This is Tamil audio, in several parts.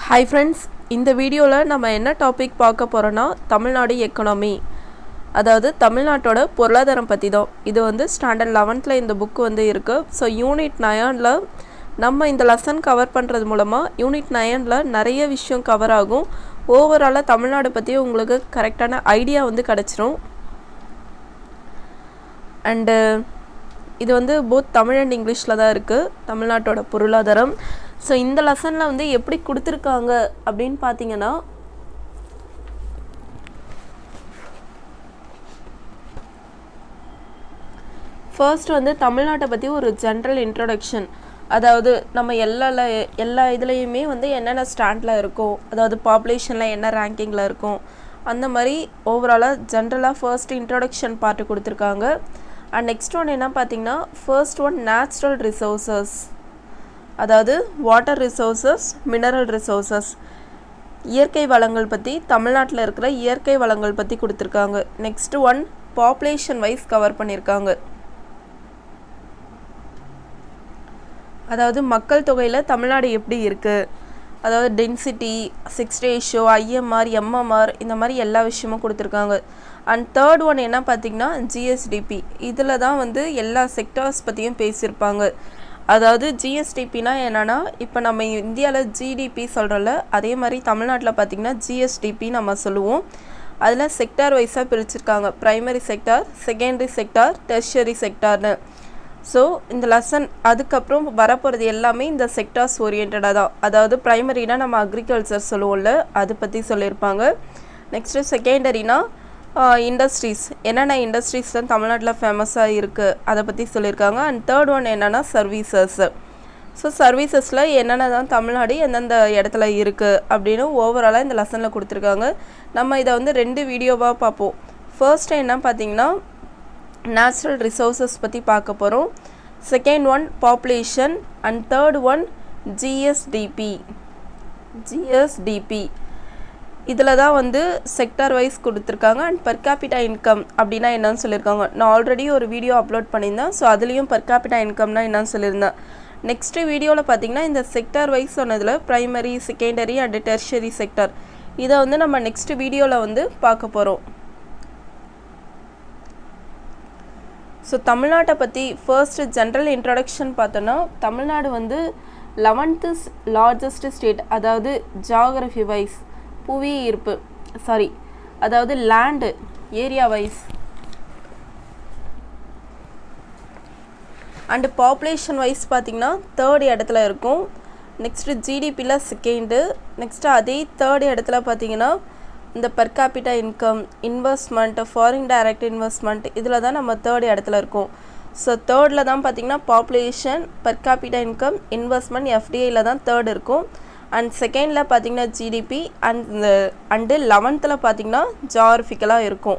ஹாய் ஃப்ரெண்ட்ஸ் இந்த வீடியோவில் நம்ம என்ன டாபிக் பார்க்க போகிறோன்னா தமிழ்நாடு எக்கனாமி அதாவது தமிழ்நாட்டோட பொருளாதாரம் பற்றி தான் இது வந்து ஸ்டாண்டர்ட் லெவன்த்தில் இந்த புக் வந்து இருக்குது ஸோ யூனிட் நயனில் நம்ம இந்த லெசன் கவர் பண்ணுறது மூலமாக யூனிட் நயனில் நிறைய விஷயம் கவர் ஆகும் ஓவராலாக தமிழ்நாடு பற்றி உங்களுக்கு கரெக்டான ஐடியா வந்து கிடச்சிரும் அண்டு இது வந்து போத் தமிழ் அண்ட் இங்கிலீஷில் தான் இருக்குது தமிழ்நாட்டோட பொருளாதாரம் ஸோ இந்த லெசனில் வந்து எப்படி கொடுத்துருக்காங்க அப்படின்னு பார்த்தீங்கன்னா ஃபர்ஸ்ட் வந்து தமிழ்நாட்டை பற்றி ஒரு ஜென்ரல் இன்ட்ரடக்ஷன் அதாவது நம்ம எல்லா ல- எல்லா இதுலேயுமே வந்து என்னென்ன ஸ்டாண்டில் இருக்கும் அதாவது பாப்புலேஷனில் என்ன ரேங்கிங்கில் இருக்கும் அந்த மாதிரி ஓவராலாக ஜென்ரலாக ஃபர்ஸ்ட் இன்ட்ரடக்ஷன் பார்ட்டு கொடுத்துருக்காங்க அண்ட் நெக்ஸ்ட் ஒன் என்ன பார்த்தீங்கன்னா ஃபர்ஸ்ட் ஒன் நேச்சுரல் ரிசோர்சஸ் அதாவது வாட்டர் ரிசோர்சஸ் மினரல் ரிசோர்சஸ் இயற்கை வளங்கள் பற்றி தமிழ்நாட்டில் இருக்கிற இயற்கை வளங்கள் பற்றி கொடுத்துருக்காங்க next one population wise cover பண்ணியிருக்காங்க அதாவது மக்கள் தொகையில் தமிழ்நாடு எப்படி இருக்குது அதாவது density sex ratio IMR MMR இந்த மாதிரி எல்லா விஷயமும் கொடுத்துருக்காங்க அண்ட் தேர்ட் ஒன் என்ன பார்த்தீங்கன்னா ஜிஎஸ்டிபி இதில் தான் வந்து எல்லா செக்டார்ஸ் பற்றியும் பேசியிருப்பாங்க அதாவது ஜிஎஸ்டிபினா என்னென்னா இப்போ நம்ம இந்தியாவில் ஜிடிபி சொல்கிறோம்ல அதே மாதிரி தமிழ்நாட்டில் பார்த்திங்கன்னா ஜிஎஸ்டிபி நம்ம சொல்லுவோம் அதில் செக்டார் வைஸாக பிரிச்சிருக்காங்க primary sector secondary sector tertiary செக்டார்னு ஸோ இந்த லெசன் அதுக்கப்புறம் வரப்போகிறது எல்லாமே இந்த செக்டார்ஸ் ஓரியன்டாக தான் அதாவது ப்ரைமரினா நம்ம அக்ரிகல்ச்சர் சொல்லுவோம்ல அதை பற்றி சொல்லியிருப்பாங்க நெக்ஸ்ட்டு செகண்டரினா இண்டஸ்ட்ரீஸ் என்னென்ன இண்டஸ்ட்ரீஸ் தான் தமிழ்நாட்டில் ஃபேமஸாக இருக்குது அதை பற்றி சொல்லியிருக்காங்க அண்ட் தேர்ட் ஒன் என்னென்னா சர்வீசஸ் ஸோ சர்வீசஸில் என்னென்ன தான் தமிழ்நாடு எந்தெந்த இடத்துல இருக்குது அப்படின்னு ஓவராலாக இந்த லெசனில் கொடுத்துருக்காங்க நம்ம இதை வந்து ரெண்டு வீடியோவாக பார்ப்போம் ஃபர்ஸ்ட் என்ன பார்த்தீங்கன்னா நேச்சுரல் ரிசோர்சஸ் பற்றி பார்க்க போகிறோம் second one population and third one GSDP GSDP இதில் தான் வந்து செக்டார் வைஸ் கொடுத்துருக்காங்க அண்ட் per capita இன்கம் அப்படின்னா என்னன்னு சொல்லியிருக்காங்க நான் ஆல்ரெடி ஒரு வீடியோ அப்லோட் பண்ணியிருந்தேன் ஸோ அதுலேயும் per capita இன்கம்னா என்னன்னு சொல்லியிருந்தேன் நெக்ஸ்ட்டு வீடியோவில் பார்த்தீங்கன்னா இந்த செக்டார் வைஸ் சொன்னதில் primary secondary and tertiary sector இதை வந்து நம்ம நெக்ஸ்ட் வீடியோவில் வந்து பார்க்க போகிறோம் ஸோ தமிழ்நாட்டை பற்றி ஃபர்ஸ்ட் ஜென்ரல் இன்ட்ரடக்ஷன் பார்த்தோன்னா தமிழ்நாடு வந்து லெவன்த்து லார்ஜஸ்ட் ஸ்டேட் அதாவது ஜாகிரஃபி வைஸ் புவி ஈர்ப்பு சாரி அதாவது land area wise and population wise பார்த்தீங்கன்னா தேர்ட் இடத்துல இருக்கும் நெக்ஸ்ட்டு ஜிடிபியில் செகண்டு நெக்ஸ்ட்டு அதே தேர்ட் இடத்துல பார்த்தீங்கன்னா இந்த per capita income investment foreign direct investment இதில் தான் நம்ம தேர்ட் இடத்துல இருக்கோம் ஸோ தேர்டில் தான் பார்த்தீங்கன்னா population per capita income investment எஃப்டிஐயில் தான் தேர்ட் இருக்கும் அண்ட் செகண்டில் பார்த்தீங்கன்னா ஜிடிபி அண்ட் இந்த அண்டு லெவன்த்தில் பார்த்தீங்கன்னா ஜாகிரபிக்கலாக இருக்கும்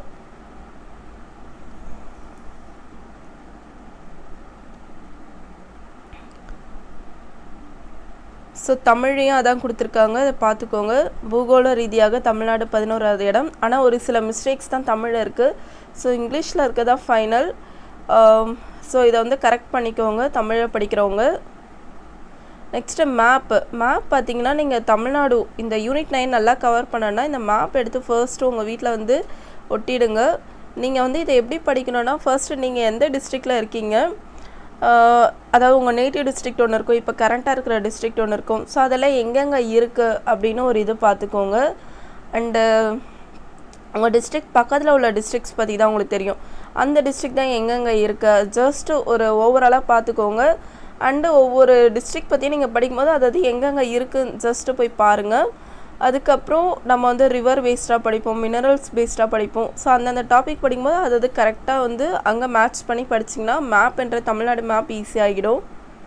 ஸோ தமிழையும் அதான் கொடுத்துருக்காங்க அதை பார்த்துக்கோங்க பூகோள ரீதியாக தமிழ்நாடு பதினோராவது இடம் ஆனால் ஒரு சில மிஸ்டேக்ஸ் தான் தமிழில் இருக்குது ஸோ இங்கிலீஷில் இருக்க தான் ஃபைனல் ஸோ இதை வந்து கரெக்ட் பண்ணிக்கோங்க தமிழை படிக்கிறவங்க நெக்ஸ்ட்டு மேப்பு மேப் பார்த்தீங்கன்னா நீங்கள் தமிழ்நாடு இந்த யூனிட் நைன் நல்லா கவர் பண்ணனா இந்த மேப் எடுத்து ஃபர்ஸ்ட்டு உங்கள் வீட்டில் வந்து ஒட்டிடுங்க நீங்கள் வந்து இதை எப்படி படிக்கணும்னா ஃபர்ஸ்ட்டு நீங்கள் எந்த டிஸ்ட்ரிக்டில் இருக்கீங்க ஆஹ் அதாவது உங்கள் நேட்டிவ் டிஸ்ட்ரிக்ட் ஒன்று இருக்கும் இப்போ கரண்ட்டாக இருக்கிற டிஸ்ட்ரிக்ட் ஒன்று இருக்கும் ஸோ அதெல்லாம் எங்கெங்கே இருக்குது அப்படின்னு ஒரு இது பார்த்துக்கோங்க அண்டு உங்கள் டிஸ்ட்ரிக்ட் பக்கத்தில் உள்ள டிஸ்ட்ரிக்ஸ் பற்றி தான் உங்களுக்கு தெரியும் அந்த டிஸ்ட்ரிக்ட் தான் எங்கெங்கே இருக்கு ஜஸ்ட்டு ஒரு ஓவராலாக பார்த்துக்கோங்க அண்டு ஒவ்வொரு டிஸ்ட்ரிக்ட் பற்றி நீங்கள் படிக்கும்போது அது அது எங்கெங்கே இருக்குன்னு ஜஸ்ட்டு போய் பாருங்கள் அதுக்கப்புறம் நம்ம வந்து ரிவர் பேஸ்டாக படிப்போம் மினரல்ஸ் பேஸ்டாக படிப்போம் ஸோ அந்தந்த டாபிக் படிக்கும்போது அது அது கரெக்டாக வந்து அங்கே மேட்ச் பண்ணி படிச்சிங்கன்னா மேப் என்ற தமிழ்நாடு மேப் ஈஸியாகிடும்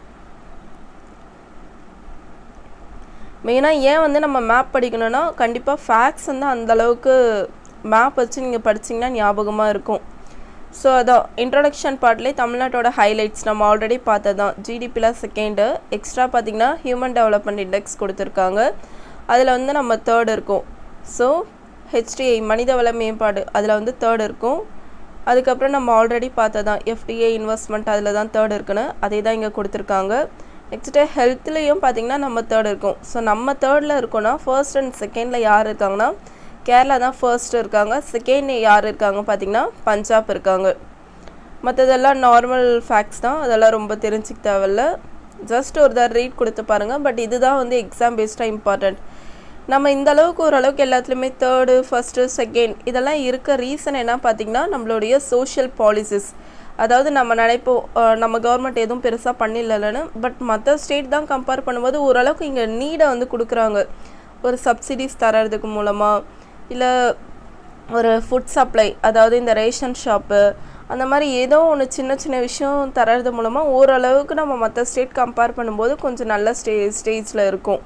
மெயினாக ஏன் வந்து நம்ம மேப் படிக்கணும்னா கண்டிப்பாக ஃபேக்ட்ஸ் வந்து அந்த அளவுக்கு மேப் வச்சு நீங்கள் படிச்சிங்கன்னா ஞாபகமாக இருக்கும் ஸோ அதான் இன்ட்ரடக்ஷன் பார்ட்லேயே தமிழ்நாட்டோட ஹைலைட்ஸ் நம்ம ஆல்ரெடி பார்த்தது தான் ஜிடிபியில் செகண்டு எக்ஸ்ட்ரா பார்த்தீங்கன்னா ஹியூமன் டெவலப்மெண்ட் இண்டெக்ஸ் கொடுத்துருக்காங்க அதில் வந்து நம்ம தேர்ட் இருக்கும் ஸோ ஹெச்டிஐ மனிதவள மேம்பாடு அதில் வந்து தேர்ட் இருக்கும் அதுக்கப்புறம் நம்ம ஆல்ரெடி பார்த்ததான் எஃப்டிஏ இன்வெஸ்ட்மெண்ட் அதில் தான் தேர்ட் இருக்குன்னு அதே தான் இங்கே கொடுத்துருக்காங்க நெக்ஸ்ட்டு ஹெல்த்லேயும் பார்த்திங்கன்னா நம்ம தேர்ட் இருக்கோம் ஸோ நம்ம தேர்டில் இருக்கோன்னா ஃபர்ஸ்ட் அண்ட் செகண்டில் யார் இருக்காங்கன்னா கேரளா தான் ஃபர்ஸ்ட் இருக்காங்க செகண்ட் யார் இருக்காங்க பார்த்திங்கன்னா பஞ்சாப் இருக்காங்க மற்றதெல்லாம் நார்மல் ஃபேக்ட்ஸ் தான் அதெல்லாம் ரொம்ப தெரிஞ்சுக்க தேவையில்ல ஜஸ்ட் ஒரு தடவை ரீட் கொடுத்து பாருங்கள் பட் இதுதான் வந்து எக்ஸாம் பேஸ்டாக இம்பார்ட்டண்ட் நம்ம இந்த அளவுக்கு ஓரளவுக்கு எல்லாத்துலேயுமே தேர்டு ஃபஸ்ட்டு செகண்ட் இதெல்லாம் இருக்க ரீசன் என்ன பார்த்திங்கன்னா நம்மளுடைய சோஷியல் பாலிசிஸ் அதாவது நம்ம நினைப்போம் நம்ம கவர்மெண்ட் எதுவும் பெருசாக பண்ணிடலன்னு பட் மற்ற ஸ்டேட் தான் கம்பேர் பண்ணும்போது ஓரளவுக்கு இங்கே நீடை வந்து கொடுக்குறாங்க ஒரு சப்சிடிஸ் தரதுக்கு மூலமாக இல்லை ஒரு ஃபுட் சப்ளை அதாவது இந்த ரேஷன் ஷாப்பு அந்த மாதிரி ஏதோ ஒன்று சின்ன சின்ன விஷயம் தரது மூலமாக ஓரளவுக்கு நம்ம மற்ற ஸ்டேட் கம்பேர் பண்ணும்போது கொஞ்சம் நல்ல ஸ்டே ஸ்டேஜில் இருக்கும்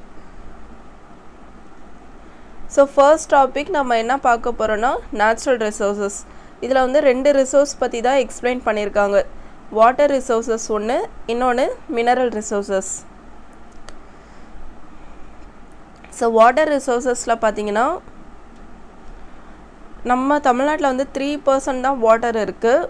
ஸோ ஃபர்ஸ்ட் டாபிக் நம்ம என்ன பார்க்க போகிறோன்னா நேச்சுரல் ரிசோர்ஸஸ் இதில் வந்து ரெண்டு ரிசோர்ஸ் பற்றி தான் எக்ஸ்பிளைன் பண்ணியிருக்காங்க வாட்டர் ரிசோர்ஸஸ் ஒன்று இன்னொன்று மினரல் ரிசோர்ஸஸ் ஸோ வாட்டர் ரிசோர்ஸஸில் பார்த்தீங்கன்னா நம்ம தமிழ்நாட்டில் வந்து த்ரீ பர்சன்ட் தான் வாட்டர் இருக்குது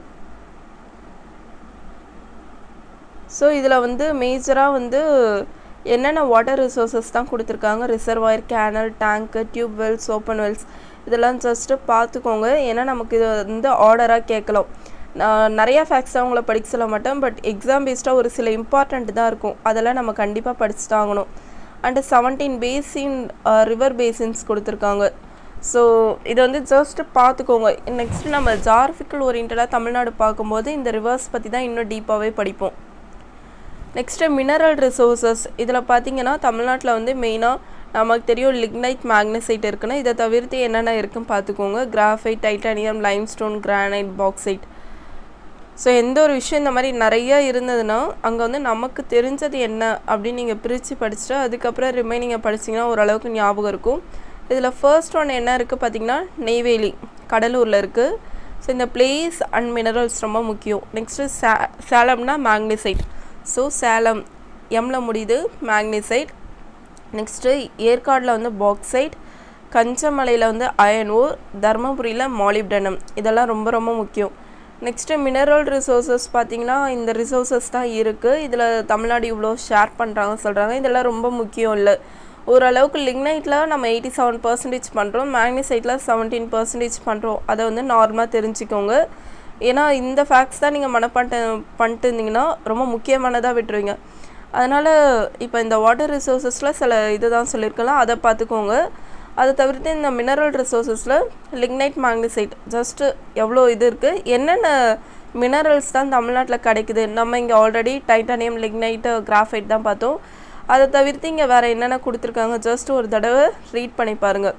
ஸோ இதில் வந்து மேஜராக வந்து என்னென்ன வாட்டர் ரிசோர்ஸஸ் தான் கொடுத்துருக்காங்க reservoir canal tank tube wells open wells இதெல்லாம் ஜஸ்ட்டு பார்த்துக்கோங்க ஏன்னா நமக்கு இது வந்து ஆர்டராக கேட்கலாம் நான் நிறையா ஃபேக்ட்ஸ் அவங்கள படிக்க சொல்ல மாட்டேன் பட் எக்ஸாம் பேஸ்டாக ஒரு சில இம்பார்ட்டண்ட் தான் இருக்கும் அதெல்லாம் நம்ம கண்டிப்பாக படிச்சுட்டு ஆகணும் and seventeen basin river basins கொடுத்துருக்காங்க ஸோ இதை வந்து ஜஸ்ட் பார்த்துக்கோங்க நெக்ஸ்ட் நம்ம ஜார்ஃபிக்கல் ஓரியன்டாக தமிழ்நாடு பார்க்கும்போது இந்த ரிவர்ஸ் பற்றி தான் இன்னும் டீப்பாகவே படிப்போம் நெக்ஸ்ட்டு மினரல் ரிசோர்ஸஸ் இதில் பார்த்தீங்கன்னா தமிழ்நாட்டில் வந்து மெயினாக நமக்கு தெரியும் லிக்னைட் மேக்னசைட் இருக்குன்னா இதை தவிர்த்து என்னென்ன இருக்குன்னு பார்த்துக்கோங்க graphite titanium limestone granite bauxite so எந்த ஒரு விஷயம் இந்த மாதிரி நிறைய இருந்ததுன்னா அங்கே வந்து நமக்கு தெரிஞ்சது என்ன அப்படின்னு நீங்கள் பிரித்து படிச்சுட்டு அதுக்கப்புறம் ரிமைனிங்கை படிச்சிங்கன்னா ஓரளவுக்கு ஞாபகம் இருக்கும் இதில் ஃபர்ஸ்ட் ஒன் என்ன இருக்குது பார்த்தீங்கன்னா நெய்வேலி கடலூரில் இருக்குது ஸோ இந்த பிளேஸ் அண்ட் மினரல்ஸ் ரொம்ப முக்கியம் நெக்ஸ்ட்டு சே சேலம்னா மேக்னசைட் ஸோ சேலம் எம்ல முடியுது மேக்னசைட் நெக்ஸ்ட்டு ஏற்காடில் வந்து பாக்சைட் கஞ்சமலையில் வந்து அயன் ஓர் தர்மபுரியில் மாலிப்டனம் இதெல்லாம் ரொம்ப ரொம்ப முக்கியம் நெக்ஸ்ட்டு மினரல் ரிசோர்ஸஸ் பார்த்திங்கன்னா இந்த ரிசோர்ஸஸ் தான் இருக்குது இதில் தமிழ்நாடு இவ்வளோ ஷேர் பண்ணுறாங்க சொல்கிறாங்க இதெல்லாம் ரொம்ப முக்கியம் இல்லை ஓரளவுக்கு லிக்னைட்டில் நம்ம எயிட்டி செவன் பர்சன்டேஜ் பண்ணுறோம் மேக்னசைட்டில் செவன்டீன் பர்சன்டேஜ் பண்ணுறோம் அதை வந்து நார்மலாக தெரிஞ்சுக்கோங்க ஏன்னா இந்த ஃபேக்ட்ஸ் தான் நீங்கள் மனப்பாட்ட பண்ணிட்டு இருந்தீங்கன்னா ரொம்ப முக்கியமானதாக விட்டுருவீங்க அதனால் இப்போ இந்த வாட்டர் ரிசோர்ஸஸில் சில இது தான் சொல்லியிருக்கலாம் அதை பார்த்துக்கோங்க அதை தவிர்த்து இந்த மினரல் ரிசோர்ஸஸில் லிக்னைட் மேக்னசைட் ஜஸ்ட்டு எவ்வளோ இது இருக்குது என்னென்ன மினரல்ஸ் தான் தமிழ்நாட்டில் கிடைக்குது நம்ம இங்கே ஆல்ரெடி டைட்டானியம் லிக்னைட்டு கிராஃபைட் தான் பார்த்தோம் அதை தவிர்த்து இங்கே வேறு என்னென்ன கொடுத்துருக்காங்க ஜஸ்ட் ஒரு தடவை ரீட் பண்ணி பாருங்கள்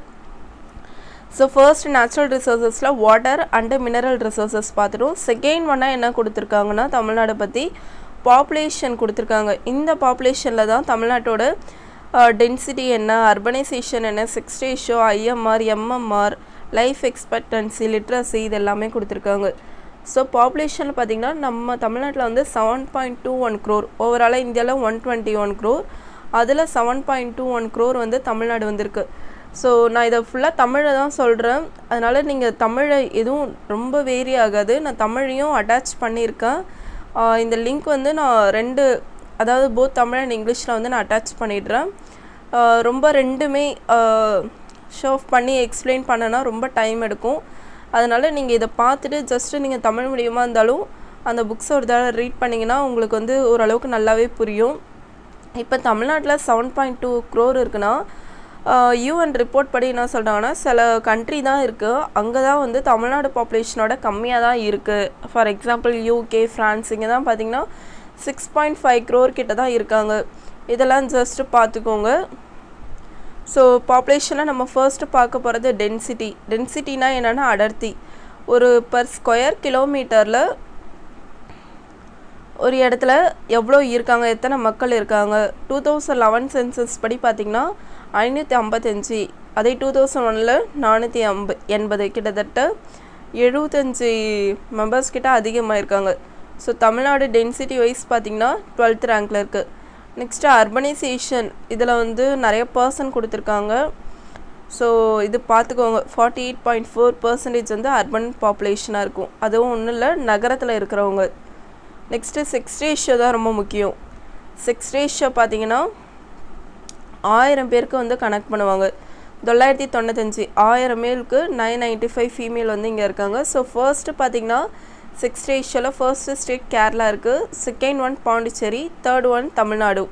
ஸோ ஃபர்ஸ்ட் நேச்சுரல் ரிசோர்ஸஸில் வாட்டர் அண்டு மினரல் ரிசோர்ஸஸ் பார்த்துட்டோம் செகண்ட் ஒன்னாக என்ன கொடுத்துருக்காங்கன்னா தமிழ்நாடை பற்றி பாப்புலேஷன் கொடுத்துருக்காங்க இந்த பாப்புலேஷனில் தான் தமிழ்நாட்டோட டென்சிட்டி என்ன அர்பனைசேஷன் என்ன sex ratio IMR MMR life expectancy literacy இது எல்லாமே கொடுத்துருக்காங்க ஸோ பாப்புலேஷனில் பார்த்திங்கன்னா நம்ம தமிழ்நாட்டில் வந்து seven point two one crore ஓவராலாக இந்தியாவில் ஒன் டுவெண்ட்டி ஒன் க்ரோர் அதில் seven point two one crore வந்து தமிழ்நாடு வந்திருக்கு ஸோ நான் இதை ஃபுல்லாக தமிழில் தான் சொல்கிறேன் அதனால் நீங்கள் தமிழை எதுவும் ரொம்ப வேரி ஆகாது நான் தமிழையும் அட்டாச் பண்ணியிருக்கேன் இந்த லிங்க் வந்து நான் ரெண்டு அதாவது போத் தமிழ் அண்ட் இங்கிலீஷில் வந்து நான் அட்டாச் பண்ணிடுறேன் ரொம்ப ரெண்டுமே ஷோ ஆஃப் பண்ணி எக்ஸ்பிளைன் பண்ணனா ரொம்ப டைம் எடுக்கும் அதனால் நீங்கள் இதை பார்த்துட்டு ஜஸ்ட்டு நீங்கள் தமிழ் மீடியமாக இருந்தாலும் அந்த புக்ஸை ஒரு தடவை ரீட் பண்ணிங்கன்னா உங்களுக்கு வந்து ஓரளவுக்கு நல்லாவே புரியும் இப்போ தமிழ்நாட்டில் செவன் பாயிண்ட் டூ க்ரோர் இருக்குன்னா யூஎன் ரிப்போர்ட் படி என்ன சொல்கிறாங்கன்னா சில கண்ட்ரி தான் இருக்குது அங்கே தான் வந்து தமிழ்நாடு பாப்புலேஷனோட கம்மியாக தான் இருக்குது ஃபார் எக்ஸாம்பிள் யூகே ஃப்ரான்ஸ் இங்கே தான் பார்த்திங்கன்னா சிக்ஸ் பாயிண்ட் ஃபைவ் க்ரோர் கிட்ட தான் இருக்காங்க இதெல்லாம் ஜஸ்ட்டு பார்த்துக்கோங்க ஸோ பாப்புலேஷனை நம்ம ஃபர்ஸ்ட்டு பார்க்க போகிறது டென்சிட்டி டென்சிட்டினா என்னென்னா அடர்த்தி ஒரு பர் ஸ்கொயர் கிலோமீட்டரில் ஒரு இடத்துல எவ்வளோ இருக்காங்க எத்தனை மக்கள் இருக்காங்க டூ தௌசண்ட் லெவன் சென்சஸ் படி பார்த்திங்கன்னா ஐநூற்றி ஐம்பத்தஞ்சு அதே டூ தௌசண்ட் ஒனில் நானூற்றி ஐம்ப எண்பது கிட்டத்தட்ட எழுபத்தஞ்சி மெம்பர்ஸ் கிட்ட அதிகமாக இருக்காங்க ஸோ தமிழ்நாடு டென்சிட்டி வைஸ் பார்த்திங்கன்னா டுவெல்த் ரேங்க்கில் இருக்குது நெக்ஸ்ட்டு அர்பனைசேஷன் இதில் வந்து நிறைய பர்சன் கொடுத்துருக்காங்க ஸோ இது பார்த்துக்கோங்க forty eight point four percentage வந்து அர்பன் பாப்புலேஷனாக இருக்கும் அதுவும் ஒன்றும் இல்லை நகரத்தில் இருக்கிறவங்க நெக்ஸ்ட்டு செக்ஸ் ரேஷியோ தான் ரொம்ப முக்கியம் செக்ஸ் ரேஷியோ பார்த்தீங்கன்னா ஆயிரம் பேருக்கு வந்து கனெக்ட் பண்ணுவாங்க தொள்ளாயிரத்தி தொண்ணூத்தஞ்சு ஆயிரம் மேலுக்கு நைன் நைன்ட்டி ஃபைவ் ஃபீமேல் வந்து இங்கே இருக்காங்க ஸோ ஃபர்ஸ்ட்டு பார்த்தீங்கன்னா செக்ஸ் ரேஷியோவில் ஃபர்ஸ்ட்டு ஸ்டேட் கேரளா இருக்குது second one Pondicherry third one Tamil Nadu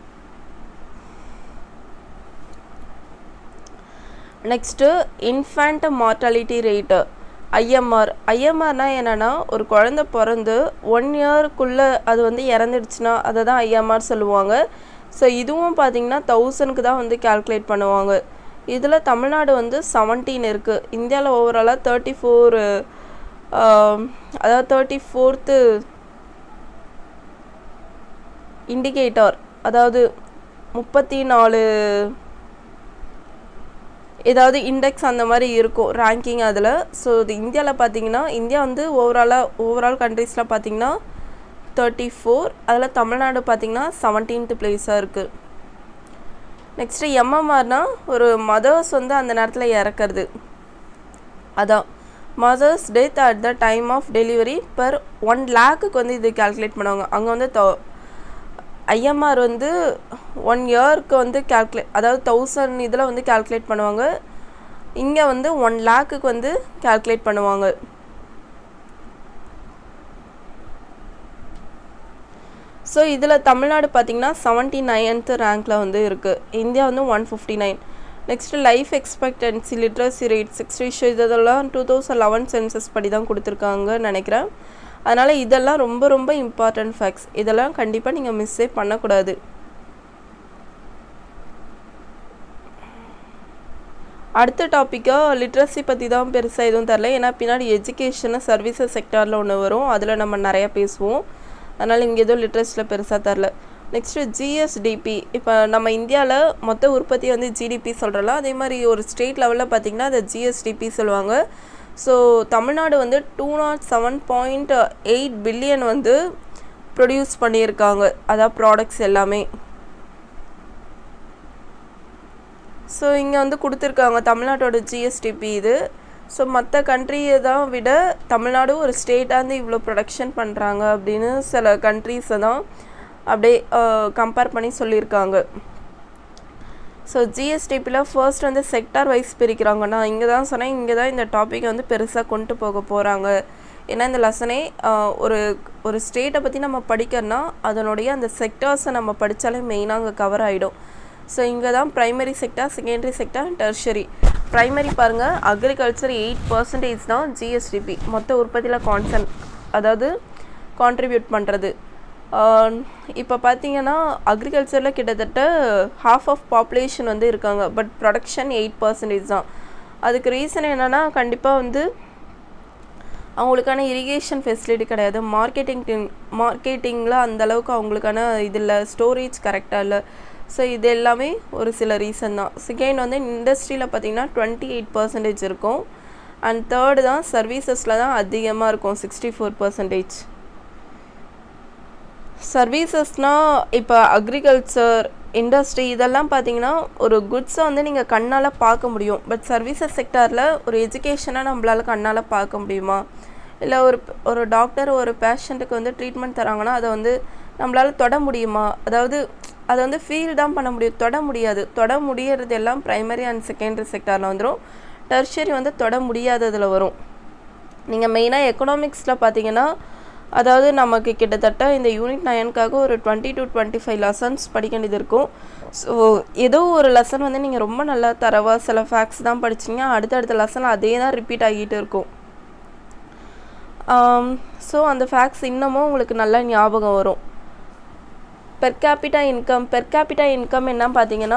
next infant mortality rate IMR ஐஎம்ஆர்னா என்னென்னா ஒரு குழந்த பிறந்து ஒன் இயருக்குள்ளே அது வந்து இறந்துடுச்சுன்னா அதை தான் ஐஎம்ஆர் சொல்லுவாங்க ஸோ இதுவும் பார்த்தீங்கன்னா தௌசண்ட்க்கு தான் வந்து கால்குலேட் பண்ணுவாங்க இதில் தமிழ்நாடு வந்து செவன்டீன் இருக்குது இந்தியாவில் ஓவராலாக தேர்ட்டி ஃபோர் அதாவது தேர்ட்டி ஃபோர்த்து இண்டிகேட்டர் அதாவது முப்பத்தி நாலு ஏதாவது இண்டெக்ஸ் அந்த மாதிரி இருக்கும் ரேங்கிங் அதில் ஸோ இது இந்தியாவில் பார்த்தீங்கன்னா இந்தியா வந்து ஓவராலாக ஓவரால் கண்ட்ரீஸில் பார்த்தீங்கன்னா தேர்ட்டி ஃபோர் அதில் தமிழ்நாடு பார்த்தீங்கன்னா செவன்டீன்த் பிளேஸாக இருக்குது நெக்ஸ்ட்டு எம்எம்ஆர்னா ஒரு மதர்ஸ் வந்து அந்த நேரத்தில் இறக்குறது அதான் mothers death at the time of delivery per one லேக்குக்கு வந்து இது கால்குலேட் பண்ணுவாங்க அங்கே வந்து ஐஎம்ஆர் வந்து ஒன் இயர்க்கு வந்து கால்குலேட் அதாவது தௌசண்ட் இதில் வந்து கால்குலேட் பண்ணுவாங்க இங்கே வந்து ஒன் லேக்குக்கு வந்து கால்குலேட் பண்ணுவாங்க ஸோ இதில் தமிழ்நாடு பார்த்திங்கன்னா செவன்ட்டி நைன்த் ரேங்க்கில் வந்து இருக்குது இந்தியா வந்து one fifty nine next life expectancy literacy rate sex ratio இதெல்லாம் டூ தௌசண்ட் லெவன் சென்சஸ் படி தான் கொடுத்துருக்காங்கன்னு நினைக்கிறேன் அதனால் இதெல்லாம் ரொம்ப ரொம்ப இம்பார்ட்டன்ட் ஃபேக்ட்ஸ் இதெல்லாம் கண்டிப்பாக நீங்கள் மிஸ்ஸே பண்ணக்கூடாது அடுத்த டாப்பிக்காக லிட்ரஸி பற்றி தான் பெருசாக எதுவும் தரல ஏன்னா பின்னாடி எஜுகேஷனு சர்வீசஸ் செக்டாரில் ஒன்று வரும் அதில் நம்ம நிறையா பேசுவோம் அதனால் இங்கே எதுவும் லிட்ரஸியில் பெருசாக தரல நெக்ஸ்ட்டு ஜிஎஸ்டிபி இப்போ நம்ம இந்தியாவில் மொத்த உற்பத்தி வந்து ஜிடிபி சொல்கிறலாம் அதே மாதிரி ஒரு ஸ்டேட் லெவலில் பார்த்திங்கன்னா அதை ஜிஎஸ்டிபி சொல்லுவாங்க ஸோ தமிழ்நாடு வந்து two nought seven point eight billion வந்து ப்ரொடியூஸ் பண்ணியிருக்காங்க அதான் ப்ராடக்ட்ஸ் எல்லாமே ஸோ இங்கே வந்து கொடுத்துருக்காங்க தமிழ்நாட்டோட ஜிஎஸ்டிபி இது ஸோ மற்ற கண்ட்ரியை தான் விட தமிழ்நாடு ஒரு ஸ்டேட்டாக இருந்து இவ்வளோ ப்ரொடக்ஷன் பண்ணுறாங்க அப்படின்னு சில கண்ட்ரீஸை தான் அப்படியே கம்பேர் பண்ணி சொல்லியிருக்காங்க ஸோ ஜிஎஸ்டிபியில் ஃபர்ஸ்ட் வந்து செக்டார் வைஸ் பிரிக்கிறாங்க நான் இங்கே தான் சொன்னேன் இங்கே தான் இந்த டாப்பிக்கை வந்து பெருசாக கொண்டு போக போகிறாங்க ஏன்னா இந்த லெசனே ஒரு ஒரு ஸ்டேட்டை பற்றி நம்ம படிக்கிறோன்னா அதனுடைய அந்த செக்டார்ஸை நம்ம படித்தாலே மெயினாக அங்கே கவர் ஆகிடும் ஸோ இங்கே தான் primary sector secondary sector tertiary primary பாருங்கள் அக்ரிகல்ச்சர் எயிட் பர்சன்டேஜ் தான் ஜிஎஸ்டிபி மொத்த உற்பத்தியில் கான்சன் அதாவது கான்ட்ரிபியூட் பண்ணுறது இப்போ பார்த்தீங்கன்னா அக்ரிகல்ச்சரில் கிட்டத்தட்ட ஹாஃப் ஆஃப் பாப்புலேஷன் வந்து இருக்காங்க பட் ப்ரொடக்ஷன் எயிட் பர்சன்டேஜ் தான் அதுக்கு ரீசன் என்னென்னா கண்டிப்பாக வந்து அவங்களுக்கான இரிகேஷன் ஃபெசிலிட்டி கிடையாது மார்க்கெட்டிங் மார்க்கெட்டிங்கில் அந்தளவுக்கு அவங்களுக்கான இதில் ஸ்டோரேஜ் கரெக்டாக இல்லை ஸோ இது எல்லாமே ஒரு சில ரீசன் தான் செகண்ட் வந்து இண்டஸ்ட்ரியில் பார்த்திங்கன்னா டுவெண்ட்டி எயிட் பர்சன்டேஜ் இருக்கும் அண்ட் தேர்டு தான் சர்வீசஸில் தான் அதிகமாக இருக்கும் சிக்ஸ்டி ஃபோர் பர்சன்டேஜ் சர்வீசஸ்னால் இப்போ அக்ரிகல்ச்சர் இண்டஸ்ட்ரி இதெல்லாம் பார்த்தீங்கன்னா ஒரு குட்ஸை வந்து நீங்கள் கண்ணால் பார்க்க முடியும் பட் சர்வீசஸ் செக்டாரில் ஒரு எஜுகேஷனை நம்மளால் கண்ணால் பார்க்க முடியுமா இல்லை ஒரு ஒரு டாக்டர் ஒரு பேஷண்ட்டுக்கு வந்து ட்ரீட்மெண்ட் தராங்கன்னா அதை வந்து நம்மளால் தொட முடியுமா அதாவது அதை வந்து ஃபீல் தான் பண்ண முடியும் தொட முடியாது தொட முடியறது எல்லாம் ப்ரைமரி அண்ட் செகண்டரி செக்டாரில் வந்துடும் டெர்ஷரி வந்து தொட முடியாததில் வரும் நீங்கள் மெயினாக எக்கனாமிக்ஸில் பார்த்தீங்கன்னா அதாவது நமக்கு கிட்டத்தட்ட இந்த யூனிட் நயனுக்காக ஒரு twenty to twenty five lessons படிக்க வேண்டியது இருக்கும் ஸோ ஏதோ ஒரு லெசன் வந்து நீங்கள் ரொம்ப நல்லா தரவாக சில ஃபேக்ட்ஸ் தான் படிச்சிங்க அடுத்தடுத்த லெசன் அதே தான் ரிப்பீட் ஆகிட்டு இருக்கும் ஸோ அந்த ஃபேக்ட்ஸ் இன்னமும் உங்களுக்கு நல்லா ஞாபகம் வரும் per capita income per capita income என்ன பார்த்தீங்கன்னா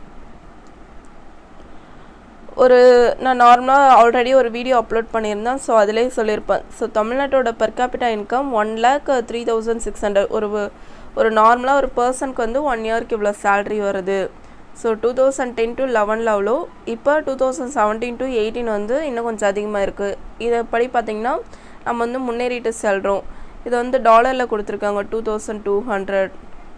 ஒரு நான் நார்மலாக ஆல்ரெடி ஒரு வீடியோ அப்லோட் பண்ணியிருந்தேன் ஸோ அதிலே சொல்லியிருப்பேன் ஸோ தமிழ்நாட்டோட per capita income one lakh three thousand six hundred ஒரு ஒரு நார்மலாக ஒரு பர்சனுக்கு வந்து ஒன் இயர்க்கு இவ்வளோ சேல்ரி வருது so two thousand ten to லெவனில் அவ்வளோ இப்போ two thousand seventeen to eighteen வந்து இன்னும் கொஞ்சம் அதிகமாக இருக்குது இதை படி பார்த்திங்கன்னா நம்ம வந்து முன்னேறிட்டு செல்கிறோம் இது வந்து டாலரில் கொடுத்துருக்காங்க two thousand two hundred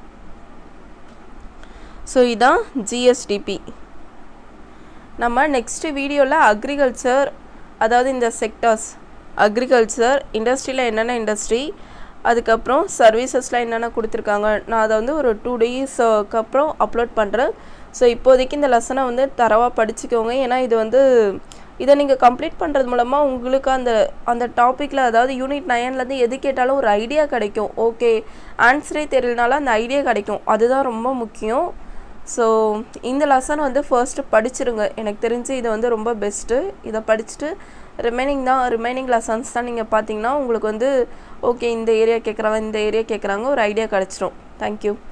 so இதான் ஜிஎஸ்டிபி நம்ம நெக்ஸ்ட்டு வீடியோவில் அக்ரிகல்ச்சர் அதாவது இந்த செக்டர்ஸ் அக்ரிகல்ச்சர் இண்டஸ்ட்ரியில் என்னென்ன இண்டஸ்ட்ரி அதுக்கப்புறம் சர்வீசஸ்லாம் என்னென்ன கொடுத்துருக்காங்க நான் அதை வந்து ஒரு டூ டேஸ்க்கு அப்புறம் அப்லோட் பண்ணுறேன் ஸோ இப்போதைக்கு இந்த லெசனை வந்து தரவாக படிச்சுக்கோங்க ஏன்னா இது வந்து இதை நீங்கள் கம்ப்ளீட் பண்ணுறது மூலமாக உங்களுக்கு அந்த அந்த டாப்பிக்கில் அதாவது யூனிட் நைன்லேருந்து எது கேட்டாலும் ஒரு ஐடியா கிடைக்கும் ஓகே ஆன்சரே தெரியலனாலும் அந்த ஐடியா கிடைக்கும் அதுதான் ரொம்ப முக்கியம் ஸோ இந்த லெசன் வந்து ஃபர்ஸ்ட்டு படிச்சிருங்க எனக்கு தெரிஞ்சு இது வந்து ரொம்ப பெஸ்ட்டு இதை படிச்சுட்டு ரிமைனிங் தான் ரிமைனிங் லெசன்ஸ் தான் நீங்கள் பார்த்தீங்கன்னா உங்களுக்கு வந்து ஓகே இந்த ஏரியா கேட்குறாங்க இந்த ஏரியா கேட்குறாங்க ஒரு ஐடியா கிடச்சிரும் தேங்க்யூ